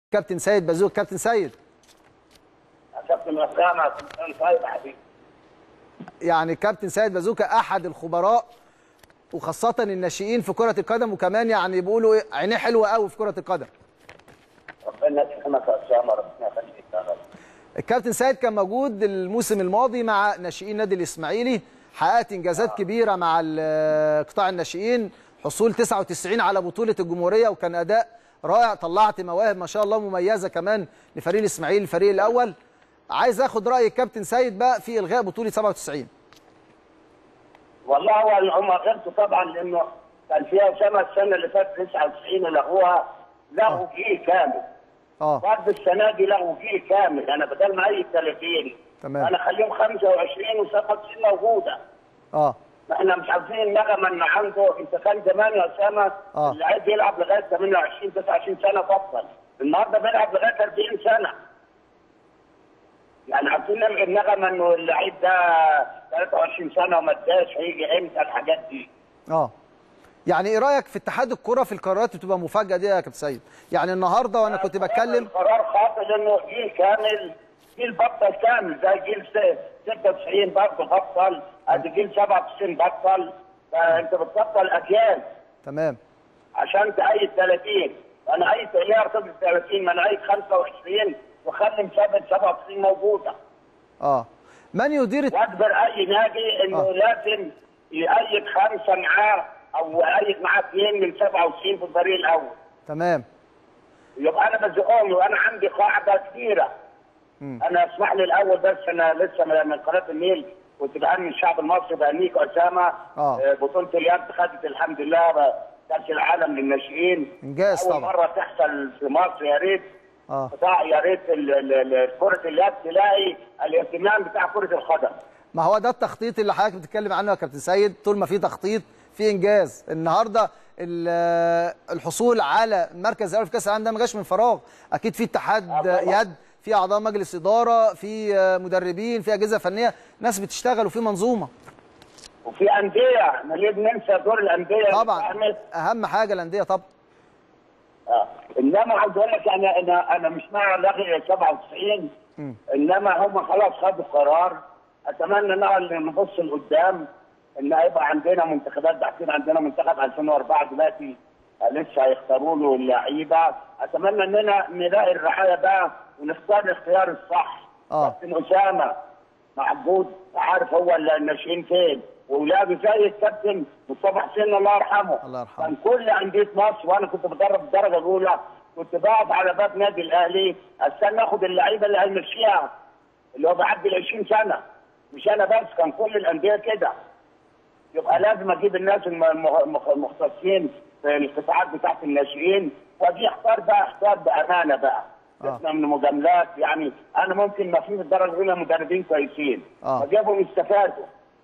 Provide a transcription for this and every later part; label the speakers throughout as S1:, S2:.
S1: كابتن سيد بازوك كابتن سيد
S2: كابتن اسامه كابتن طيب يا حبيبي
S1: يعني كابتن سيد بازوكا احد الخبراء وخاصه الناشئين في كره القدم وكمان يعني بيقولوا إيه، عينيه حلوه قوي في كره القدم
S2: ربنا يكرمك يا اسامه ربنا يخليك يا رب
S1: الكابتن سيد كان موجود الموسم الماضي مع ناشئين نادي الاسماعيلي حققت انجازات كبيره مع ال- قطاع الناشئين حصول 99 على بطوله الجمهوريه وكان اداء رائع طلعت مواهب ما شاء الله مميزه كمان لفريق الاسماعيلي الفريق الاول عايز اخد راي الكابتن سيد بقى في الغاء بطوله 97
S2: والله هو هم غيرته طبعا لانه كان فيها اسامه السنه اللي فاتت 99 ولغوها لغوا جيل كامل
S1: اه
S2: برضه السنه دي لغوا جيل كامل انا بدل ما اي 30
S1: تمام.
S2: انا اخليهم 25 و97 موجوده
S1: اه
S2: ما احنا مش عارفين النغمه ان عنده انت كان زمان يا اسامه
S1: آه.
S2: اللي عايز يلعب لغايه 28 29 سنه بطل النهارده بيلعب لغايه 40 سنه يعني عارفين النغمه انه اللعيب ده 23 سنه وما اداش هيجي امتى الحاجات دي
S1: اه يعني ايه رايك في اتحاد الكره في القرارات اللي بتبقى مفاجاه دي يا كابتن سيد يعني النهارده وانا كنت بتكلم
S2: قرار خاطئ لانه جيل كامل جيل بطل كامل زي جيل س- 96 برضه بطل ادي جيل 97 بطل فانت بتبطل اجيال
S1: تمام
S2: عشان تأيد 30 انا ايد اياه ارتضي 30 ما انا ايد 25 وخلي مسابقه 97 موجوده
S1: اه من يدير الت-
S2: واجبر اي نادي انه
S1: آه.
S2: لازم يأيد خمسه معاه او يأيد معاه اثنين من 97 في الفريق الاول
S1: تمام
S2: يبقى انا بزقهم وانا عندي قاعده كبيره انا اسمح لي الاول بس انا لسه من من قناه النيل كنت بأمن الشعب المصري بأنيك اسامه
S1: آه.
S2: آه، بطوله اليد خدت الحمد لله ب- كاس العالم للناشئين
S1: إنجاز
S2: اول
S1: طبعا.
S2: مره تحصل في مصر يا ريت
S1: اه
S2: قطاع يا ريت ال- ال- ال- كره اليد تلاقي الاهتمام بتاع كره القدم
S1: ما هو ده التخطيط اللي حضرتك بتتكلم عنه يا كابتن سيد طول ما في تخطيط في انجاز النهارده ال- الحصول على المركز الاول في كاس العالم ده ما جاش من فراغ اكيد في اتحاد
S2: آه طبعاً.
S1: يد في اعضاء مجلس اداره في مدربين في اجهزه فنيه ناس بتشتغل وفي منظومه
S2: وفي انديه احنا ليه بننسى دور الانديه اللي
S1: طبعا
S2: ساهمت؟
S1: اهم حاجه الانديه طبعا
S2: آه. انما عاوز اقول لك انا انا انا مش مع لغي 97 انما هم خلاص خدوا قرار اتمنى ان نبص لقدام ان هيبقى عندنا منتخبات بعدين عندنا منتخب 2004 دلوقتي آه، لسه هيختاروا له اللعيبه اتمنى اننا نلاقي الرعايه بقى ونختار الاختيار الصح
S1: آه.
S2: كابتن اسامه معبود عارف هو الناشئين فين واولاده زي الكابتن مصطفى حسين الله يرحمه
S1: الله يرحمه.
S2: كان كل انديه مصر وانا كنت بدرب الدرجه الاولى كنت بقعد على باب نادي الاهلي استنى اخد اللعيبه اللي هيمشيها اللي هو بيعدي ال 20 سنه مش انا بس كان كل الانديه كده يبقى لازم اجيب الناس الم- الم- الم- المختصين في القطاعات بتاعت الناشئين واجي اختار بقى اختار بامانه بقى
S1: آه.
S2: احنا من المجاملات يعني انا ممكن ما في الدرجه الاولى مدربين كويسين
S1: آه.
S2: فجابهم يستفادوا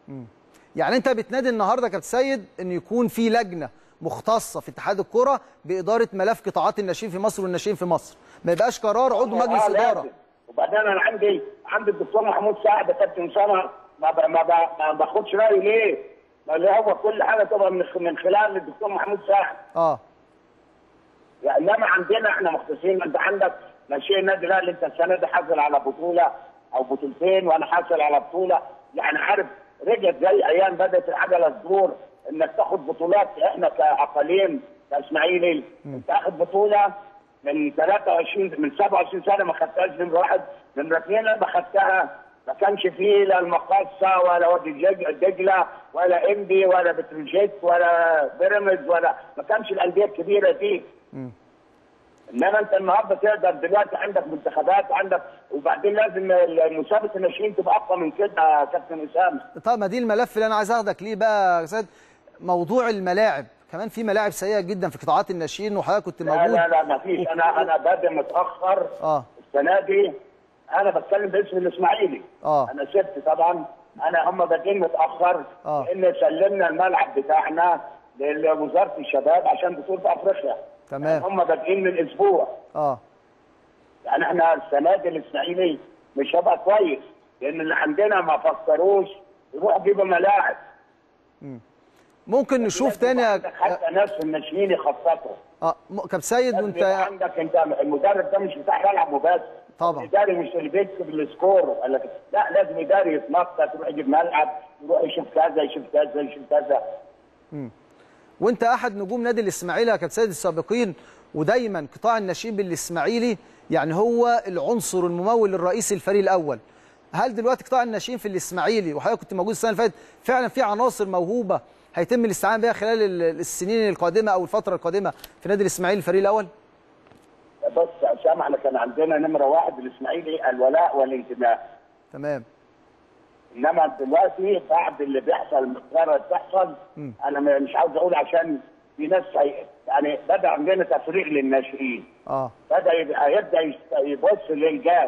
S1: يعني انت بتنادي النهارده يا كابتن سيد ان يكون في لجنه مختصه في اتحاد الكره باداره ملف قطاعات الناشئين في مصر والناشئين في مصر ما يبقاش قرار عضو مجلس
S2: آه،
S1: اداره
S2: لازم. وبعدين انا عندي عندي الدكتور محمود سعد يا كابتن اسامه ما ب- ما ب- ما باخدش رايه ليه؟ ما اللي هو كل حاجه تبقى من من خلال الدكتور محمود سعد
S1: اه
S2: يعني انما عندنا احنا مختصين انت عندك ناشئ النادي الاهلي انت السنه دي حاصل على بطوله او بطولتين وانا حاصل على بطوله يعني عارف رجعت زي ايام بدات العجله تدور انك تاخد بطولات احنا كاقاليم كاسماعيلي انت اخد بطوله من 23 من 27 سنه ما خدتهاش نمره واحد نمره اثنين لما خدتها ما كانش فيه لا المقاصه ولا وادي الجج- دجله ولا انبي ولا بتروجيت ولا بيراميدز ولا ما كانش الانديه الكبيره دي انما انت النهارده تقدر دلوقتي عندك منتخبات عندك وبعدين لازم مسابقه الناشئين تبقى اقوى من كده يا كابتن اسامه
S1: طب ما دي الملف اللي انا عايز اخدك ليه بقى يا سيد موضوع الملاعب كمان في ملاعب سيئه جدا في قطاعات الناشئين وحضرتك كنت
S2: لا
S1: موجود
S2: لا لا ما فيش انا انا بادئ متاخر
S1: اه
S2: السنه دي انا بتكلم باسم الاسماعيلي
S1: آه.
S2: انا سبت طبعا انا هم بادئين متاخر
S1: آه.
S2: لان سلمنا الملعب بتاعنا لوزاره الشباب عشان بطوله افريقيا
S1: تمام.
S2: هم بادئين من اسبوع
S1: اه
S2: يعني احنا السنه دي الاسماعيلي مش هيبقى كويس لان اللي عندنا ما فكروش يروحوا يجيبوا ملاعب
S1: ممكن نشوف تاني يا-
S2: عندك حتى ناس في الناشئين يخططوا
S1: اه م- كابتن سيد
S2: لازم يبقى
S1: وانت
S2: عندك انت المدرب ده مش بتاع يلعب وبس
S1: طبعا.
S2: الاداري مش اللي بيكتب السكور ولا كده. لا لازم اداري يتنطط يروح يجيب ملعب يروح يشوف كذا يشوف كذا يشوف كذا
S1: وانت احد نجوم نادي الاسماعيلي يا كابتن سيد السابقين ودايما قطاع الناشئين بالاسماعيلي يعني هو العنصر الممول الرئيسي للفريق الاول هل دلوقتي قطاع الناشئين في الاسماعيلي وحضرتك كنت موجود السنه اللي فاتت فعلا في عناصر موهوبه هيتم الاستعانه بها خلال ال- السنين القادمه او الفتره القادمه في نادي الاسماعيلي الفريق الاول
S2: بص يا اسامه احنا كان عندنا نمره واحد الاسماعيلي الولاء والانتماء
S1: تمام
S2: انما دلوقتي بعد اللي بيحصل المقدار بتحصل انا م- مش عاوز اقول عشان في ناس هي- يعني بدا عندنا تفريغ للناشئين
S1: اه
S2: بدا يبقى يبدا يست- يبص للجاي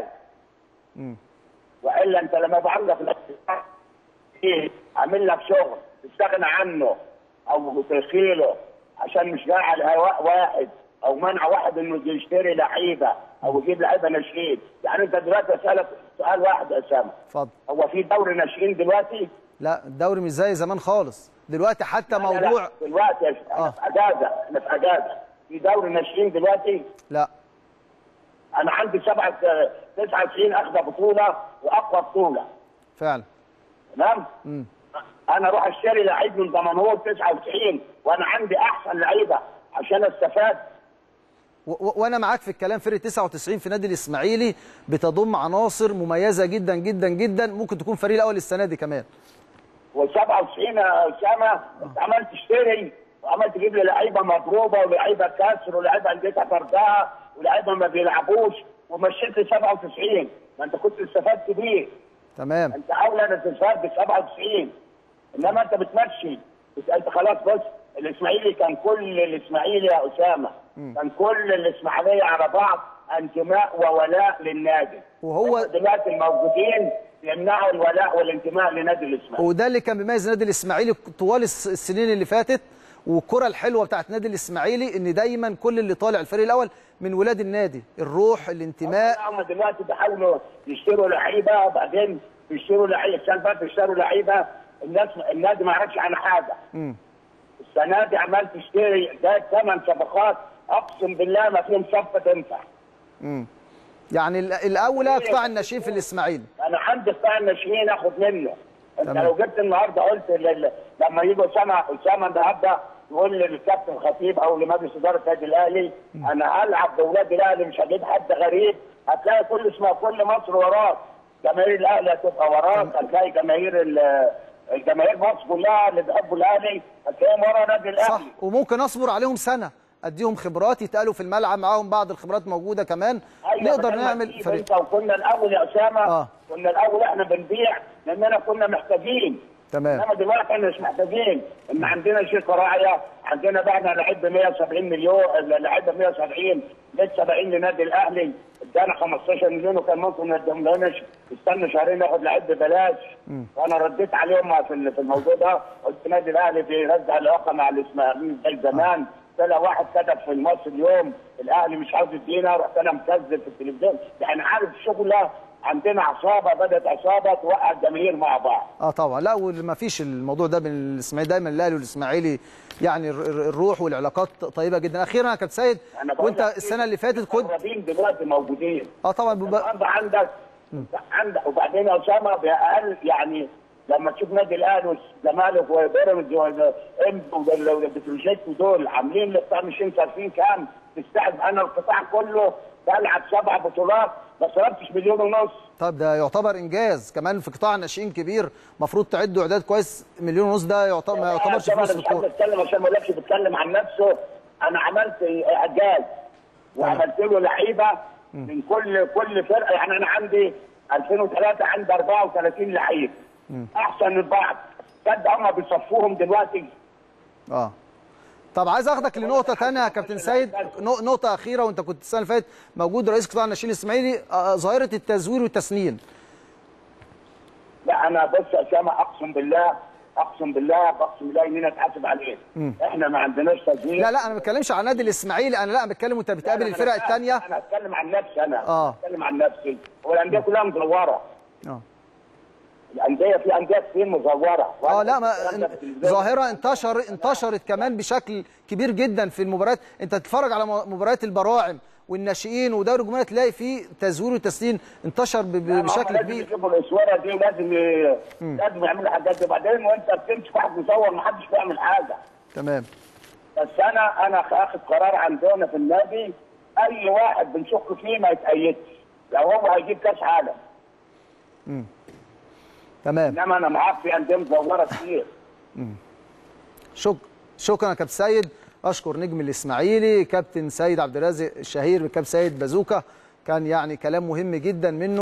S2: والا انت لما يبقى عندك الاقتصاد ايه عامل لك شغل تستغنى عنه او تشيله عشان مش جاي على هواء واحد او منع واحد انه يشتري لعيبه او يجيب لعيبه ناشئين يعني انت دلوقتي اسالك سؤال واحد يا اسامه
S1: اتفضل
S2: هو في دوري ناشئين دلوقتي؟
S1: لا الدوري مش زي زمان خالص دلوقتي حتى
S2: لا، لا،
S1: موضوع
S2: دلوقتي يا ش-
S1: آه.
S2: احنا في اجازه احنا في اجازه في دوري ناشئين دلوقتي
S1: لا
S2: انا عندي سبعه 99 اخذ بطوله واقوى بطوله
S1: فعلا
S2: تمام؟ انا اروح اشتري لعيب من دمنهور 99 وانا عندي احسن لعيبه عشان استفاد
S1: و- و- وانا معاك في الكلام فرقه 99 في نادي الاسماعيلي بتضم عناصر مميزه جدا جدا جدا ممكن تكون فريق الاول السنه دي كمان
S2: و97 يا اسامه انت عمال تشتري وعمال تجيب لي لعيبه مضروبه ولعيبه كسر ولعيبه انديتها فردها ولعيبه ما بيلعبوش ومشيت لي 97 ما انت كنت استفدت بيه
S1: تمام
S2: انت اولى انك تستفاد ب 97 انما انت بتمشي بت- انت خلاص بص الاسماعيلي كان كل الاسماعيلي يا اسامه كان كل الاسماعيليه على بعض انتماء وولاء للنادي
S1: وهو-
S2: دلوقتي الموجودين يمنعوا الولاء والانتماء لنادي الاسماعيلي
S1: وده اللي كان بيميز نادي الاسماعيلي طوال الس- السنين اللي فاتت والكره الحلوه بتاعت نادي الاسماعيلي ان دايما كل اللي طالع الفريق الاول من ولاد النادي الروح الانتماء
S2: هم دلوقتي بيحاولوا يشتروا لعيبه وبعدين يشتروا لعيبه السنه اللي فاتت اشتروا لعيبه الناس النادي ما يعرفش عنها حاجه السنه دي عمال تشتري ده ثمان صفقات اقسم بالله ما فيهم صفقه تنفع
S1: يعني ال- الاولى قطاع الناشئين في الاسماعيلي
S2: انا عندي قطاع الناشئين اخد منه انت
S1: تمام.
S2: لو جبت النهارده قلت لل... لما يجوا اسامه اسامه النهارده يقول للكابتن خطيب او لمجلس اداره النادي الاهلي انا هلعب باولاد الاهلي مش هجيب حد غريب هتلاقي كل اسمها كل مصر وراك جماهير الاهلي هتبقى وراك هتلاقي جماهير ال- الجماهير مصر كلها اللي بيحبوا الاهلي هتلاقيهم ورا النادي
S1: صح
S2: الاهلي
S1: وممكن اصبر عليهم سنه اديهم خبرات يتقالوا في الملعب معاهم بعض الخبرات موجوده كمان
S2: أيوة،
S1: نقدر
S2: بدل ما
S1: نعمل
S2: تجيب
S1: فريق
S2: انت وكنا الاول يا اسامه
S1: آه.
S2: كنا الاول احنا بنبيع لاننا كنا محتاجين
S1: تمام
S2: انما دلوقتي احنا مش محتاجين ان عندنا شركه راعيه عندنا بعنا لعيب ب 170 مليون لعيب ب 170 لسه باقيين لنادي الاهلي ادانا 15 مليون وكان ممكن ما ادهملناش استنى شهرين ناخد لعيب ببلاش وانا رديت عليهم في ال- في الموضوع ده قلت نادي الاهلي بيرجع العلاقه مع الاسماعيليين زي زمان طلع واحد كتب في المصري اليوم الاهلي مش عاوز يدينا رحت انا مكذب في التلفزيون يعني عارف شغله عندنا عصابه بدات عصابه توقع الجماهير مع بعض
S1: اه طبعا لا وما فيش الموضوع ده بين الاسماعيلي دايما الاهلي والاسماعيلي يعني الر- الر- الروح والعلاقات طيبه جدا اخيرا يا كابتن سيد
S2: أنا بقول
S1: وانت
S2: لك
S1: السنه اللي فاتت كنت
S2: المدربين دلوقتي موجودين
S1: اه طبعا بيبقى-
S2: النهارده عندك عندك وبعدين يا اسامه باقل يعني لما تشوف نادي الاهلي والزمالك وبيراميدز وانت والبتروجيت دول عاملين لقطاع مش عارفين كام تستعد انا القطاع كله بلعب سبع بطولات ما صرفتش مليون ونص
S1: طب ده يعتبر انجاز كمان في قطاع الناشئين كبير المفروض تعدوا اعداد كويس مليون ونص ده يعتبر ما يعتبرش
S2: طبعاً
S1: فلوس
S2: أنا مش عايز
S1: الكوره
S2: اتكلم عشان ما اقولكش بيتكلم عن نفسه انا عملت اعجاز وعملت له لعيبه من كل كل فرقه يعني انا عندي 2003 عندي 34 لعيب احسن من بعض تصدق هم بيصفوهم دلوقتي
S1: اه طب عايز اخدك لنقطه ثانيه يا كابتن سيد نق- نقطه اخيره وانت كنت السنه اللي فاتت موجود رئيس قطاع الناشئين الاسماعيلي آه، ظاهره التزوير والتسنين
S2: لا انا بص يا اسامه اقسم بالله اقسم بالله اقسم بالله اننا نتحاسب عليه احنا ما عندناش تسويق
S1: لا لا انا ما بتكلمش عن نادي الاسماعيلي انا لا أنا بتكلم وانت بتقابل
S2: أنا
S1: الفرق
S2: فاهم.
S1: الثانيه
S2: انا اتكلم عن نفسي انا
S1: آه.
S2: اتكلم عن نفسي هو الانديه كلها مدوره
S1: اه
S2: الانديه في انديه كتير مزوره
S1: اه لا ما ظاهره انتشر انتشرت كمان بشكل كبير جدا في المباريات انت تتفرج على مباريات البراعم والناشئين ودوري الجمهوريه تلاقي فيه تزوير وتسليم انتشر ب- ب- بشكل
S2: لازم
S1: كبير
S2: يجيبوا الاسوره دي ولازم ي- لازم يعملوا الحاجات دي بعدين وانت بتمسك واحد مصور ما حدش بيعمل حاجه
S1: تمام
S2: بس انا انا اخد قرار عندنا في النادي اي واحد بنشك فيه ما يتأيدش لو هو هيجيب كاس عالم
S1: تمام
S2: انما انا معاك في انديه مزوره كتير
S1: شك شكرا يا كابتن سيد اشكر نجم الاسماعيلي كابتن سيد عبد الرازق الشهير بكابتن سيد بازوكا كان يعني كلام مهم جدا منه